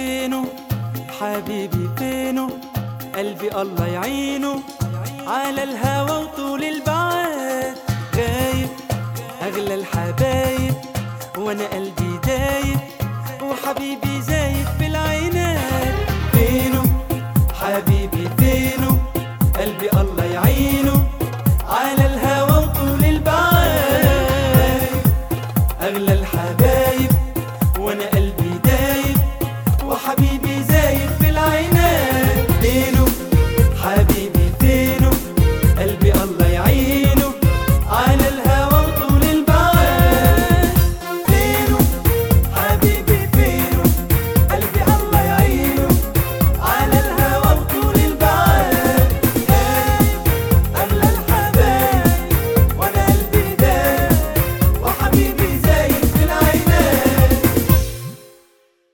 فينه حبيبي فينه قلبي الله يعينه على الهوى وطول البعاد غايب أغلى الحبايب وأنا قلبي دايب وحبيبي زايد في